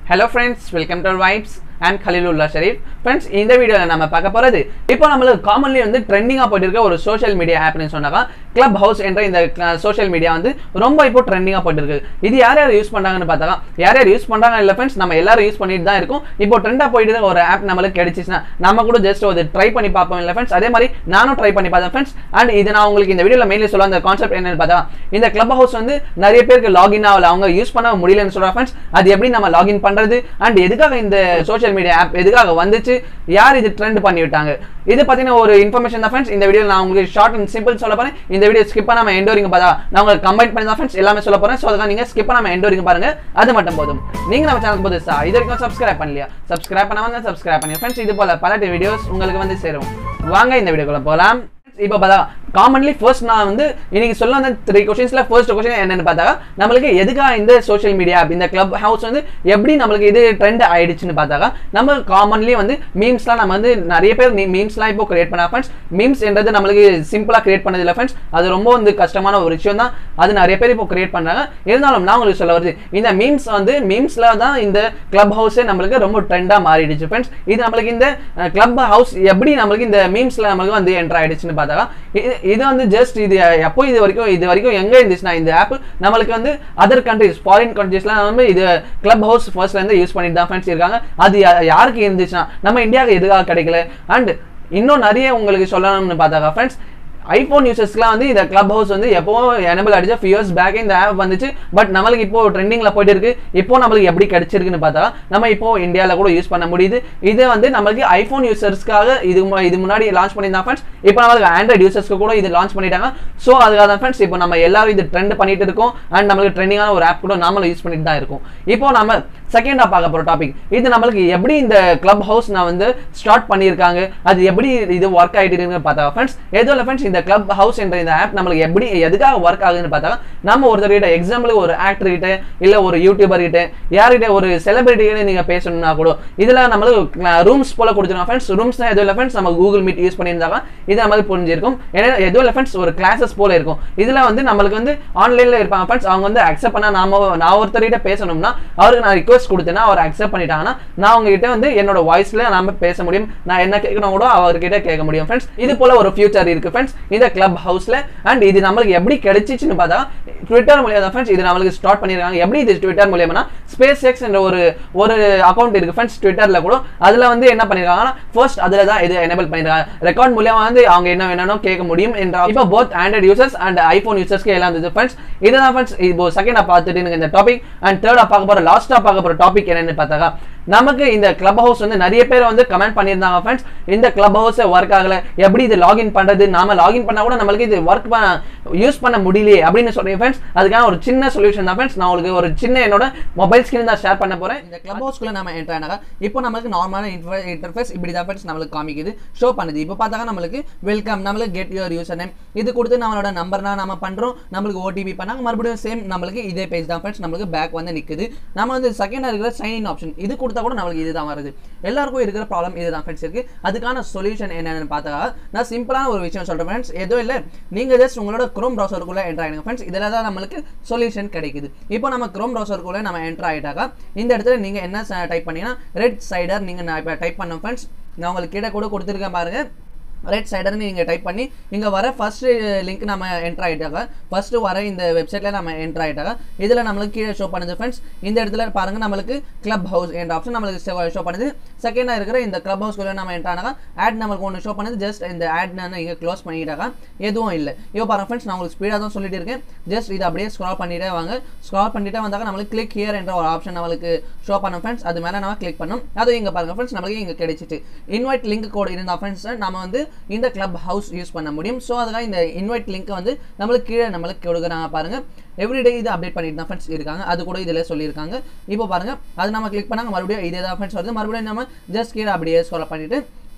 hello friends welcome to vibes and Khalilullah Shareef friends இந்த வீடியோவில் நம்ம பார்க்க போகிறது இப்போ நம்மளுக்கு காமன்லி வந்து ட்ரெண்டிங்காக போயிட்டு இருக்க ஒரு சோஷியல் மீடியா ஆப்னு சொன்னாக்கா கிளப் ஹவுஸ் என்ற இந்த சோஷியல் மீடியா வந்து ரொம்ப இப்போ ட்ரெண்டிங்காக போயிட்டு இருக்கு இது யார் யார் யூஸ் பண்ணுறாங்கன்னு பார்த்தாக்கா யார் யார் யூஸ் பண்ணுறாங்க இல்லை ஃப்ரெண்ட்ஸ் நம்ம எல்லாரும் யூஸ் பண்ணிட்டு தான் இருக்கும் இப்போ ட்ரெண்டாக போயிட்டு இருக்க ஒரு ஆப் நம்மளுக்கு கிடைச்சிச்சுன்னா நம்ம கூட ஜஸ்ட் ஒரு ட்ரை பண்ணி பார்ப்போம் இல்லை ஃப்ரெண்ட்ஸ் அதே மாதிரி நானும் ட்ரை பண்ணி பார்த்தேன் ஃப்ரெண்ட்ஸ் அண்ட் இது நான் உங்களுக்கு இந்த வீடியோவில் மெயின்லி சொல்ல அந்த கான்செப்ட் என்னன்னு பார்த்தா இந்த கிளப் ஹவுஸ் வந்து நிறைய பேருக்கு லாகின் ஆகல அவங்க யூஸ் பண்ண முடியலன்னு சொல்கிறாங்க ஃப்ரெண்ட்ஸ் அது எப்படி நம்ம லாகின் பண்ணுறது அண்ட் எதுக்காக இந்த சோஷியல் மீடியா ஆப் எதுக்காக வந்துச்சு யார் இது ட்ரெண்ட் பண்ணி விட்டாங்க இது பார்த்தீங்கன்னா ஒரு இன்ஃபர்மேஷன் தான் ஃப்ரெண்ட்ஸ் இந்த வீடியோ நான் உங்களுக்கு ஷார்ட் அண்ட் சிம்பிள் சொல்ல போறேன் இந்த வீடியோ ஸ்கிப் பண்ணாம எண்ட் வரைக்கும் பார்த்தா நான் உங்களுக்கு கம்பைன் பண்ணி தான் ஃப்ரெண்ட்ஸ் எல்லாமே சொல்ல போறேன் ஸோ அதுக்காக நீங்க ஸ்கிப் பண்ணாம எண்ட் வரைக்கும் பாருங்க அது மட்டும் போதும் நீங்க நம்ம சேனல் புதுசா இது வரைக்கும் சப்ஸ்கிரைப் பண்ணலையா சப்ஸ்கிரைப் பண்ணாம சப்ஸ்கிரைப் பண்ணி ஃப்ரெண்ட்ஸ் இது போல பல வீடியோஸ் உங்களுக்கு வந்து சேரும் வாங்க இந்த வீடியோக்குள்ள போகலாம் இப்போ பார்த்தா காமன்லி ஃபர்ஸ்ட் நான் வந்து இன்னைக்கு சொல்ல வந்த த்ரீ கொஸ்டின்ஸ்ல ஃபர்ஸ்ட் கொஸ்டின் என்னன்னு பார்த்தா நம்மளுக்கு எதுக்காக இந்த சோஷியல் மீடியா இந்த கிளப் ஹவுஸ் வந்து எப்படி நம்மளுக்கு இது ட்ரெண்ட் ஆயிடுச்சுன்னு பார்த்தாக்கா நம்ம காமன்லி வந்து மீம்ஸ்லாம் நம்ம வந்து நிறைய பேர் மீம்ஸ்லாம் இப்போ கிரியேட் பண்ண ஃப்ரெண்ட்ஸ் மீம்ஸ் என்றது நம்மளுக்கு சிம்பிளாக கிரியேட் பண்ணது இல்லை ஃப்ரெண்ட்ஸ் அது ரொம்ப வந்து கஷ்டமான ஒரு விஷயம் தான் அது நிறைய பேர் இப்போ கிரியேட் பண்ணுறாங்க இருந்தாலும் நான் உங்களுக்கு சொல்ல வருது இந்த மீம்ஸ் வந்து மீம்ஸ்ல தான் இந்த கிளப் ஹவுஸே நம்மளுக்கு ரொம்ப ட்ரெண்டாக மாறிடுச்சு ஃப்ரெண்ட்ஸ் இது நம்மளுக்கு இந்த கிளப் ஹவுஸ் எப்படி நம்மளுக்கு இந்த மீம்ஸ்ல நம்மளுக்கு வந்து என்டர் ஆயிடுச்சுன்னு பார்த்தா இது இது வந்து ஜஸ்ட் இது எப்போ இது வரைக்கும் இது வரைக்கும் எங்க இருந்துச்சுன்னா இந்த ஆப் நம்மளுக்கு வந்து அதர் கண்ட்ரிஸ் ஃபாரின் கண்ட்ரீஸ்லாம் வந்து இது கிளப் ஹவுஸ் ஃபர்ஸ்ட்ல இருந்து யூஸ் பண்ணிட்டு தான் ஃப்ரெண்ட்ஸ் இருக்காங்க அது யாருக்கு இருந்துச்சுன்னா நம்ம இந்தியாவுக்கு எதுக்காக கிடைக்கல அண்ட் இன்னும் நிறைய உங்களுக்கு சொல்லணும்னு பார்த்தாக்கா ஃப்ரெண்ட்ஸ் ஐஃபோன் யூசர்ஸ்க்குலாம் வந்து இந்த கிளப் ஹவுஸ் வந்து எப்போ எனபிள் அடிச்சா ஃபியூ இயர்ஸ் பேக் இந்த ஆப் வந்துச்சு பட் நம்மளுக்கு இப்போ ட்ரெண்டிங்ல போயிட்டு இருக்கு இப்போ நம்மளுக்கு எப்படி கிடைச்சிருக்குன்னு பார்த்தா நம்ம இப்போ இந்தியாவில் கூட யூஸ் பண்ண முடியுது இது வந்து நம்மளுக்கு ஐஃபோன் யூசர்ஸ்க்காக இது இது முன்னாடி லான்ச் பண்ணியிருந்தா ஃப்ரெண்ட்ஸ் இப்போ நம்மளுக்கு ஆண்ட்ராய்டு யூசர்ஸ்க்கு கூட இது லான்ச் பண்ணிட்டாங்க ஸோ அதுக்காக தான் ஃப்ரெண்ட்ஸ் இப்போ நம்ம எல்லாரும் இது ட்ரெண்ட் பண்ணிட்டு இருக்கோம் அண்ட் நம்மளுக்கு ட்ரெண்டிங்கான ஒரு ஆப் கூட நாமளும் யூஸ் பண்ணிட்டு தான் இருக்கும் இப்போ நம்ம செகண்டா பார்க்க போற டாபிக் இது நம்மளுக்கு எப்படி இந்த கிளப் ஹவுஸ் நான் வந்து ஸ்டார்ட் பண்ணியிருக்காங்க அது எப்படி இது ஒர்க் ஆகிட்டு இருக்குன்னு பார்த்தா ஃப்ரெண்ட்ஸ் எதுவும் இல்லை ஃப்ரெண்ட்ஸ் இந்த கிளப் ஹவுஸ் என்ற இந்த ஆப் நம்மளுக்கு எப்படி எதுக்காக ஒர்க் ஆகுதுன்னு பார்த்தா நம்ம ஒருத்தர்கிட்ட எக்ஸாம்பிளுக்கு ஒரு ஆக்டர் கிட்ட இல்ல ஒரு யூடியூபர் கிட்ட யார்கிட்ட ஒரு செலிபிரிட்டி கிட்ட நீங்க பேசணும்னா கூட இதுல நம்மளுக்கு ரூம்ஸ் போல கொடுத்துருக்கோம் ஃப்ரெண்ட்ஸ் ரூம்ஸ் எதுவும் இல்லை ஃப்ரெண்ட்ஸ் நம்ம கூகுள் மீட் யூஸ் பண்ணியிருந்தாங்க இது நம்மளுக்கு புரிஞ்சிருக்கும் ஏன்னா எதுவும் இல்லை ஃப்ரெண்ட்ஸ் ஒரு கிளாஸஸ் போல இருக்கும் இதுல வந்து நம்மளுக்கு வந்து ஆன்லைன்ல இருப்பாங்க ஃப்ரெண்ட்ஸ் அவங்க வந்து அக்செப்ட் பண்ணா நாம நான் ஒருத்தர்கிட்ட பேசணும்னா அவருக்கு நான் ரிக்வஸ்ட் கொடுத்தேன்னா அவர் அக்செப்ட் பண்ணிட்டாங்கன்னா நான் உங்ககிட்ட வந்து என்னோட வாய்ஸ்ல நாம பேச முடியும் நான் என்ன கேட்கணும் கூட அவர்கிட்ட கேட்க முடியும் ஃப்ரெண்ட்ஸ் இது போல ஒரு ஃபியூச்சர் இருக்கு ஃப்ரெண்ட்ஸ் இந்த கிளப் ஹவுஸ்ல அண்ட் இது நம்மளுக்கு எப்படி கிடைச்சிச்சுன்னு பார்த்தா ட்விட்டர் மூலியம் தான் ஃப்ரெண்ட்ஸ் இது நம்மளுக்கு ஸ்டார்ட் பண்ணிருக்காங்க எப்படி இது ட்விட்டர் மூலியம்னா ஸ்பேஸ் எக்ஸ் என்ற ஒரு ஒரு அக்கௌண்ட் இருக்கு ஃப்ரெண்ட்ஸ் ட்விட்டர்ல கூட அதுல வந்து என்ன பண்ணிருக்காங்கன்னா ஃபர்ஸ்ட் அதுல தான் இது எனேபிள் பண்ணிருக்காங்க ரெக்கார்ட் மூலியமா வந்து அவங்க என்ன வேணும் கேட்க முடியும் என்ற இப்போ both Android users and iPhone யூசர்ஸ்க்கு எல்லாம் இருந்தது ஃப்ரெண்ட்ஸ் இதுதான் ஃப்ரெண்ட்ஸ் இப்போ செகண்டா பார்த்துட்டு இந்த டாபிக் அண்ட் தேர்டா பார்க்க போற லாஸ்டா பார்க்க போற டாபிக் என்னன்னு பார்த்தாக்கா நமக்கு இந்த கிளப் ஹவுஸ் வந்து நிறைய பேர் வந்து கமெண்ட் பண்ணியிருந்தாங்க ஃப்ரெண்ட்ஸ் இந்த கிளப் ஹவுஸ் ஒர்க் ஆகல எப்படி இது லாகின் பண்றது நாம லாகின் பண்ணா கூட நம்மளுக்கு இது ஒர்க் பண்ண யூஸ் பண்ண முடியலையே அப்படின்னு சொல்றீங்க ஃப்ரெண்ட்ஸ் அதுக்கான ஒரு சின்ன சொல்யூஷன் தான் ஃப்ரெண்ட்ஸ் நான் உங்களுக்கு ஒரு சின்ன என்னோட மொபைல் ஸ்கிரீன் தான் ஷேர் பண்ண போறேன் இந்த கிளப் ஹவுஸ்க்குள்ள நம்ம என்டர் ஆனாங்க இப்போ நம்மளுக்கு நார்மலான இன்டர்ஃபேஸ் இப்படி தான் ஃப்ரெண்ட்ஸ் நம்மளுக்கு காமிக்குது ஷோ பண்ணுது இப்போ பார்த்தாக்க நம்மளுக்கு வெல்கம் நம்மளுக்கு கெட் யுவர் யூசர் நேம் இது கொடுத்து நம்மளோட நம்பர்னா நம்ம பண்றோம் நம்மளுக்கு ஓடிபி பண்ணாங்க மறுபடியும் சேம் நம்மளுக்கு இதே பேஜ் தான் ஃப்ரெண்ட்ஸ் நம்மளுக்கு பேக் வந்து நிக்குது நம்ம வந்து செகண்ட் இருக்கிற சைன் இன் ஆப்ஷன் இது கொடுத்தா கூட நம்மளுக்கு இதுதான் வருது எல்லாருக்கும் இருக்கிற ப்ராப்ளம் இதுதான் ஃப்ரெண்ட்ஸ் இருக்கு அதுக்கான சொல்யூஷன் என்னன்னு பார்த்தா நான் சிம்பிளான ஒரு விஷயம் சொல்றேன் ஃப்ரெண்ட்ஸ் எதுவும் இல்லை நீங்க ஜஸ்ட் உங்களோட குரோம் ப்ரௌசருக்குள்ள என்டர் ஆயிடுங்க ஃப்ரெண்ட்ஸ் இதில் தான் நம்மளுக்கு சொல்யூஷன் கிடைக்குது இப்போ நம்ம குரோம் ப்ரௌசருக்குள்ள நம்ம என்டர் ஆயிட்டாக்கா இந்த இடத்துல நீங்க என்ன டைப் பண்ணீங்கன்னா ரெட் சைடர் நீங்க நான் இப்போ டைப் பண்ண ஃப்ரெண்ட்ஸ் நான் உங்களுக்கு கீழே கூட கொடுத்துருக்கேன் பாருங்க ரைட் சைடர்னு நீங்கள் டைப் பண்ணி இங்கே வர ஃபர்ஸ்ட் லிங்க் நம்ம என்ட்ரு ஆகிட்டாங்க ஃபர்ஸ்ட் வர இந்த வெப்சைட்டில் நம்ம என்ட்ரு ஆகிட்டாங்க இதில் நம்மளுக்கு கீழே ஷோ பண்ணுது ஃப்ரெண்ட்ஸ் இந்த இடத்துல பாருங்கள் நம்மளுக்கு கிளப் ஹவுஸ் என்ற ஆப்ஷன் நம்மளுக்கு ஷோ பண்ணுது செகண்டாக இருக்கிற இந்த கிளப் ஹவுஸ்க்குள்ளே நம்ம என்ட்ரு ஆனாங்க ஆட் நம்மளுக்கு ஒன்று ஷோ பண்ணுது ஜஸ்ட் இந்த ஆட் நான் இங்கே க்ளோஸ் பண்ணிட்டாங்க எதுவும் இல்லை இப்போ பாருங்க ஃப்ரெண்ட்ஸ் நான் உங்களுக்கு ஸ்பீடாக தான் சொல்லிட்டு இருக்கேன் ஜஸ்ட் இது அப்படியே ஸ்க்ரால் பண்ணிட்டே வாங்க ஸ்க்ரால் பண்ணிட்டே வந்தாக்க நம்மளுக்கு கிளிக் ஹியர் என்ற ஒரு ஆப்ஷன் நம்மளுக்கு ஷோ பண்ணோம் ஃப்ரெண்ட்ஸ் அது மேலே நம்ம கிளிக் பண்ணோம் அது இங்கே பாருங்க ஃப்ரெண்ட்ஸ் நம்மளுக்கு இங்கே கிடைச்சிட்டு இன்வைட் லிங்க் கோட் இருந்தால் ஃப்ரெண்ட்ஸ் நம்ம வந்து இந்த கிளப் ஹவுஸ் யூஸ் பண்ண முடியும் ஸோ அதுக்காக இந்த இன்வைட் லிங்க் வந்து நம்மளுக்கு கீழே நம்மளுக்கு கொடுக்குறாங்க பாருங்க எவ்ரிடே இது அப்டேட் பண்ணிட்டு தான் ஃப்ரெண்ட்ஸ் இருக்காங்க அது கூட இதில் சொல்லியிருக்காங்க இப்போ பாருங்க அது நம்ம கிளிக் பண்ணாங்க மறுபடியும் இதே தான் ஃப்ரெண்ட்ஸ் வருது மறுபடியும் நம்ம ஜஸ்ட் கீழே அப்படியே ஸ்க்ரோல் பண்ணிட்டு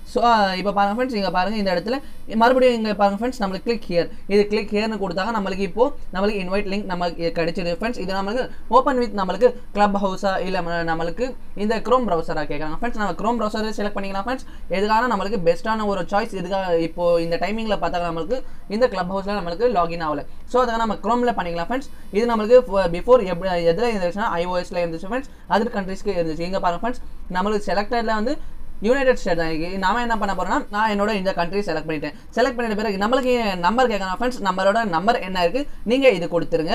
ஸோ இப்போ பாருங்க ஃப்ரெண்ட்ஸ் இங்கே பாருங்க இந்த இடத்துல மறுபடியும் இங்கே பாருங்க ஃப்ரெண்ட்ஸ் நம்மளுக்கு கிளிக் ஹியர் இது கிளிக் ஹியர்னு கொடுத்தாங்க நம்மளுக்கு இப்போ நம்மளுக்கு இன்வைட் லிங்க் நம்மளுக்கு கிடைச்சிது ஃப்ரெண்ட்ஸ் இது நம்மளுக்கு ஓப்பன் வித் நம்மளுக்கு கிளப் ஹவுஸா இல்லை நம்மளுக்கு இந்த க்ரோம் ப்ரௌசராக கேட்குறாங்க ஃப்ரெண்ட்ஸ் நம்ம க்ரோம் ப்ரௌசர் செலக்ட் பண்ணிக்கலாம் ஃப்ரெண்ட்ஸ் எதுக்கான நம்மளுக்கு பெஸ்ட்டான ஒரு சாய்ஸ் இதுக்காக இப்போ இந்த டைமிங்கில் பார்த்தா நம்மளுக்கு இந்த கிளப் ஹவுஸில் நம்மளுக்கு லாகின் ஆகல ஸோ அதுக்காக நம்ம க்ரோமில் பண்ணிக்கலாம் ஃப்ரெண்ட்ஸ் இது நம்மளுக்கு பிஃபோர் எப்படி எதில் இருந்துச்சுன்னா ஐஓஎஸில் இருந்துச்சு ஃப்ரெண்ட்ஸ் அதர் கண்ட்ரீஸ்க்கு இருந்துச்சு இங்கே பாருங்க ஃப்ரெண்ட்ஸ் நம்மளுக்கு செலக்டடில் வந்து யுனைடெட் ஸ்டேட் தான் இருக்கு நாம என்ன பண்ண போறோம்னா நான் என்னோட இந்த கண்ட்ரி செலக்ட் பண்ணிட்டேன் செலக்ட் பண்ணிட்ட பிறகு நம்மளுக்கு நம்பர் கேட்கணும் ஃப்ரெண்ட்ஸ் நம்மளோட நம்பர் என்ன இருக்கு நீங்க இது கொடுத்துருங்க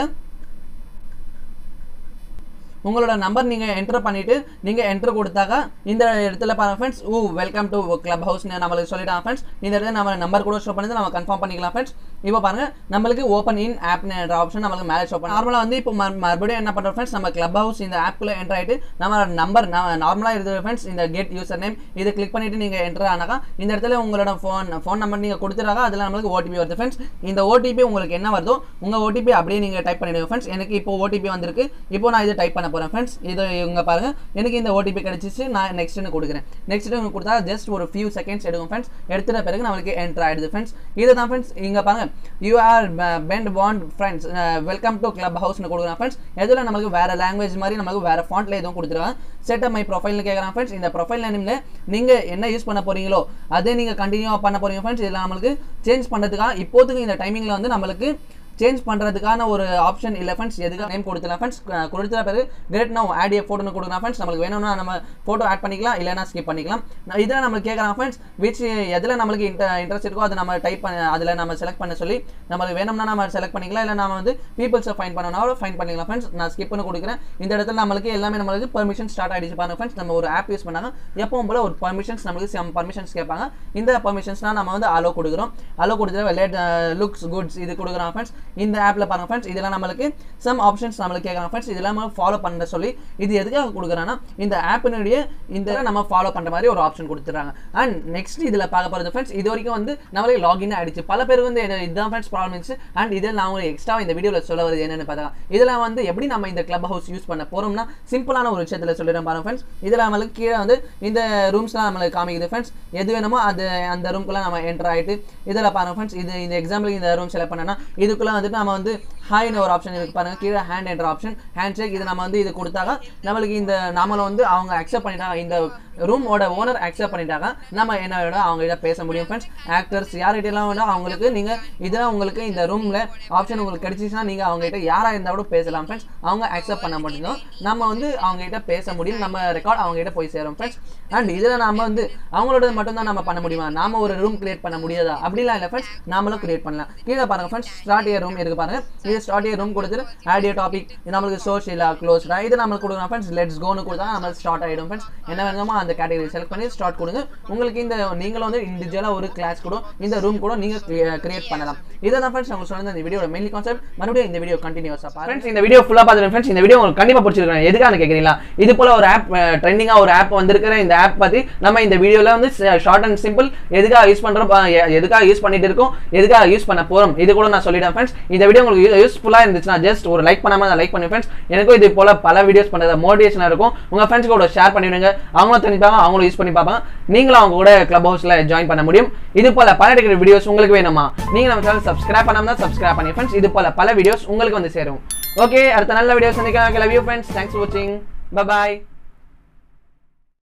உங்களோட நம்பர் நீங்கள் என்டர் பண்ணிவிட்டு நீங்கள் என்டர் கொடுத்தாக்கா இந்த இடத்துல பாருங்க ஃப்ரெண்ட்ஸ் ஊ வெல்கம் டு கிளப் ஹவுஸ் நம்மளுக்கு சொல்லிட்டாங்க ஃப்ரெண்ட்ஸ் இந்த இடத்துல நம்ம நம்பர் கூட ஷோ பண்ணி நம்ம கன்ஃபார்ம் பண்ணிக்கலாம் ஃப்ரெண்ட்ஸ் இப்போ பாருங்க நம்மளுக்கு ஓப்பன் இன் ஆப்ன்ற ஆப்ஷன் நம்மளுக்கு மேலே ஷோ பண்ணி நார்மலாக வந்து இப்போ மறுபடியும் என்ன பண்ணுறோம் ஃப்ரெண்ட்ஸ் நம்ம கிளப் ஹவுஸ் இந்த ஆப்க்குள்ளே என்டர் ஆகிட்டு நம்ம நம்பர் நார்மலாக இருக்குது ஃப்ரெண்ட்ஸ் இந்த கெட் யூசர் நேம் இதை கிளிக் பண்ணிட்டு நீங்கள் என்டர் ஆனாக்கா இந்த இடத்துல உங்களோட ஃபோன் ஃபோன் நம்பர் நீங்கள் கொடுத்துறாங்க அதில் நம்மளுக்கு ஓடிபி வருது ஃப்ரெண்ட்ஸ் இந்த ஓடிபி உங்களுக்கு என்ன வருதோ உங்கள் ஓடிபி அப்படியே நீங்கள் டைப் பண்ணிடுங்க ஃப்ரெண்ட்ஸ் எனக்கு இப்போ ஓடிபி வந்திருக்கு இப்போ நான் இதை டைப் பண்ண போகிறேன் ஃப்ரெண்ட்ஸ் இது இவங்க பாருங்க எனக்கு இந்த ஓடிபி கிடைச்சிச்சு நான் நெக்ஸ்ட்னு கொடுக்குறேன் நெக்ஸ்ட் கொடுத்தா ஜஸ்ட் ஒரு ஃபியூ செகண்ட்ஸ் எடுக்கும் ஃப்ரெண்ட்ஸ் எடுத்துட்ட பிறகு நம்மளுக்கு என்டர் ஆயிடுது ஃப்ரெண்ட்ஸ் இதை தான் ஃப்ரெண்ட்ஸ் இங்கே பாருங்க யூ ஆர் பெண்ட் பாண்ட் ஃப்ரெண்ட்ஸ் வெல்கம் டு கிளப் ஹவுஸ்னு கொடுக்குறேன் ஃப்ரெண்ட்ஸ் எதில் நமக்கு வேற லாங்குவேஜ் மாதிரி நமக்கு வேற ஃபாண்ட்ல எதுவும் கொடுத்துருக்காங்க செட் மை ப்ரொஃபைல்னு கேட்குறான் ஃப்ரெண்ட்ஸ் இந்த ப்ரொஃபைல் நேமில் நீங்கள் என்ன யூஸ் பண்ண போறீங்களோ அதே நீங்கள் கண்டினியூ பண்ண போறீங்க ஃப்ரெண்ட்ஸ் இதில் நம்மளுக்கு சேஞ்ச் பண்ணுறதுக்காக இப்போதைக்கு இந்த டைமிங்கில் வந்து நம்மளுக்கு சேஞ்ச் பண்ணுறதுக்கான ஒரு ஆப்ஷன் இல்லை ஃப்ரெண்ட்ஸ் எதுக்காக நேம் கொடுத்துலாம் ஃப்ரெண்ட்ஸ் கொடுத்த பிறகு கிரேட் நோ ஆட் ஏ ஃபோட்டோன்னு கொடுக்கலாம் ஃப்ரெண்ட்ஸ் நம்மளுக்கு வேணும்னா நம்ம ஃபோட்டோ ஆட் பண்ணிக்கலாம் இல்லைனா ஸ்கிப் பண்ணிக்கலாம் இதில் நம்மளுக்கு கேட்குறாங்க ஃப்ரெண்ட்ஸ் விச் எதில் நம்மளுக்கு இன்ட இன்ட்ரெஸ்ட் இருக்கோ அதை நம்ம டைப் பண்ண அதில் நம்ம செலக்ட் பண்ண சொல்லி நம்மளுக்கு வேணும்னா நம்ம செலக்ட் பண்ணிக்கலாம் இல்லை நம்ம வந்து பீப்புள்ஸை ஃபைன் பண்ணனாலும் ஃபைன் பண்ணிக்கலாம் ஃப்ரெண்ட்ஸ் நான் ஸ்கிப்னு கொடுக்குறேன் இந்த இடத்துல நம்மளுக்கு எல்லாமே நம்மளுக்கு பர்மிஷன் ஸ்டார்ட் ஆகிடுச்சு பாருங்க ஃப்ரெண்ட்ஸ் நம்ம ஒரு ஆப் யூஸ் பண்ணாங்க எப்பவும் போல ஒரு பர்மிஷன்ஸ் நம்மளுக்கு சம் பர்மிஷன்ஸ் கேட்பாங்க இந்த பர்மிஷன்ஸ்னால் நம்ம வந்து அலோ கொடுக்குறோம் அலோ கொடுத்துட்டு லேட் லுக்ஸ் குட்ஸ் இது கொடுக்குறோம் ஃப்ரெண்ட்ஸ் இந்த ஆப்பில் பாருங்க ஃப்ரெண்ட்ஸ் இதெல்லாம் நம்மளுக்கு சம் ஆப்ஷன்ஸ் நம்மளுக்கு கேட்குறாங்க ஃப்ரெண்ட்ஸ் இதெல்லாம் நம்ம ஃபாலோ பண்ண சொல்லி இது எதுக்காக கொடுக்குறாங்கன்னா இந்த ஆப்பினுடைய இந்த நம்ம ஃபாலோ பண்ணுற மாதிரி ஒரு ஆப்ஷன் கொடுத்துறாங்க அண்ட் நெக்ஸ்ட் இதில் பார்க்க போகிறது ஃப்ரெண்ட்ஸ் இது வரைக்கும் வந்து நம்மளுக்கு லாகின் ஆயிடுச்சு பல பேர் வந்து என்ன இதுதான் ஃப்ரெண்ட்ஸ் ப்ராப்ளம்ஸ் அண்ட் இதில் நான் உங்களுக்கு எக்ஸ்ட்ரா இந்த வீடியோவில் சொல்ல வருது என்னென்னு பார்த்தா இதில் வந்து எப்படி நம்ம இந்த கிளப் ஹவுஸ் யூஸ் பண்ண போகிறோம்னா சிம்பிளான ஒரு விஷயத்தில் சொல்லிடுறேன் பாருங்க ஃப்ரெண்ட்ஸ் இதில் நம்மளுக்கு கீழே வந்து இந்த ரூம்ஸ்லாம் நம்மளுக்கு காமிக்குது ஃப்ரெண்ட்ஸ் எது வேணுமோ அது அந்த ரூம்குள்ளே நம்ம என்டர் ஆகிட்டு இதில் பாருங்க ஃப்ரெண்ட்ஸ் இது இந்த எக்ஸாம்பிள் இந்த ரூம் செலக்ட் பண்ணனா இதுக்குள்ளே வந்துட்டு நம்ம வந்து ஹாய்னு ஒரு ஆப்ஷன் இருக்கு பாருங்க கீழே ஹேண்ட் என்ற ஆப்ஷன் ஹேண்ட் ஷேக் இது நம்ம வந்து இது கொடுத்தாங்க நம்மளுக்கு இந்த நாமளை வந்து அவங்க அக்செப்ட் பண்ணிட்டாங்க இந்த ரூமோட ஓனர் அக்செப்ட் பண்ணிட்டாங்க நம்ம என்ன வேணும் அவங்க கிட்ட பேச முடியும் ஃப்ரெண்ட்ஸ் ஆக்டர்ஸ் யார்கிட்டலாம் வேணும் அவங்களுக்கு நீங்க இதெல்லாம் உங்களுக்கு இந்த ரூம்ல ஆப்ஷன் உங்களுக்கு கிடைச்சிச்சுன்னா நீங்க அவங்க கிட்ட யாரா இருந்தா கூட பேசலாம் ஃப்ரெண்ட்ஸ் அவங்க அக்செப்ட் பண்ண முடியும் நம்ம வந்து அவங்க கிட்ட பேச முடியும் நம்ம ரெக்கார்ட் அவங்க கிட்ட போய் சேரும் ஃப்ரெண்ட்ஸ் அண்ட் இதுல நாம வந்து அவங்களோட மட்டும் தான் நம்ம பண்ண முடியுமா நாம ஒரு ரூம் கிரியேட் பண்ண முடியாதா அப்படிலாம் இல்லை ஃப்ரெண்ட்ஸ் நாமளும் கிரியேட் பண்ணலாம் கீழே பாருங்க ஃப்ரெண்ட்ஸ் ஸ்டார்ட் இயர் ரூம் இருக்கு பாருங்க இது ஸ்டார்ட் இயர் ரூம் கொடுத்துட்டு ஆட் இயர் டாபிக் நம்மளுக்கு சோஷியலா க்ளோஸ்டா இது நம்மளுக்கு கொடுக்குறோம் ஃப்ரெண்ட்ஸ் லெட்ஸ் கோன்னு கொடுத்தா நம்மளுக்கு ஸ்டார்ட் ஆயிடும் ஃப்ரெண்ட்ஸ் என்ன வேணுமோ அந்த கேட்டகரி செலக்ட் பண்ணி ஸ்டார்ட் கொடுங்க உங்களுக்கு இந்த நீங்களும் வந்து இண்டிவிஜுவலா ஒரு கிளாஸ் கூட இந்த ரூம் கூட நீங்க கிரியேட் பண்ணலாம் இதை தான் ஃப்ரெண்ட்ஸ் உங்களுக்கு சொன்ன இந்த வீடியோட மெயின்லி கான்செப்ட் மறுபடியும் இந்த வீடியோ கண்டினியூஸா பாருங்க ஃப்ரெண்ட்ஸ் இந்த வீடியோ ஃபுல்லா பார்த்துட்டு ஃப்ரெண்ட்ஸ் இந்த வீடியோ உங்களுக்கு கண்டிப்பா பிடிச்சிருக்கேன் எதுக்காக கேக்குறீங்களா இது போல ஒரு ஆப் ட்ரெண்டிங்கா ஒரு ஆப் வந்திருக்கிற இந்த ஆப் பத்தி நம்ம இந்த வீடியோல வந்து ஷார்ட் அண்ட் சிம்பிள் எதுக்காக யூஸ் பண்றோம் ப- எ- எதுக்காக யூஸ் பண்ணிட்டு இருக்கோம் எதுக்காக யூஸ் பண்ண போறோம் இது கூட நான் சொல்லிட்டேன் ஃப்ரெண்ட்ஸ் இந்த வீடியோ உங்களுக்கு யூஸ்ஃபுல்லா இருந்துச்சுன்னா ஜஸ்ட் ஒரு லைக் பண்ணாம லைக் பண்ணி ஃப்ரெண்ட்ஸ் எனக்கும் இது போல பல வீடியோஸ் பண்றது மோட்டிவேஷனா இருக்கும் உங்க ஃப்ரெண்ட்ஸ் கூட ஷேர் பண்ணிவிடுங்க அவங்களும் தெரிஞ்சுப்பாங்க அவங்களும் யூஸ் பண்ணி பார்ப்பாங்க நீங்களும் அவங்க கூட கிளப் ஹவுஸ்ல ஜாயின் பண்ண முடியும் இது போல பல டிகிரி வீடியோஸ் உங்களுக்கு வேணுமா நீங்க நம்ம சேனல் சப்ஸ்கிரைப் பண்ணாம சப்ஸ்கிரைப் பண்ணி ஃப்ரெண்ட்ஸ் இது போல பல வீடியோஸ் உங்களுக்கு வந்து சேரும் ஓகே அடுத்த நல்ல வீடியோஸ் சந்திக்கலாம் love you friends thanks for வாட்சிங் பை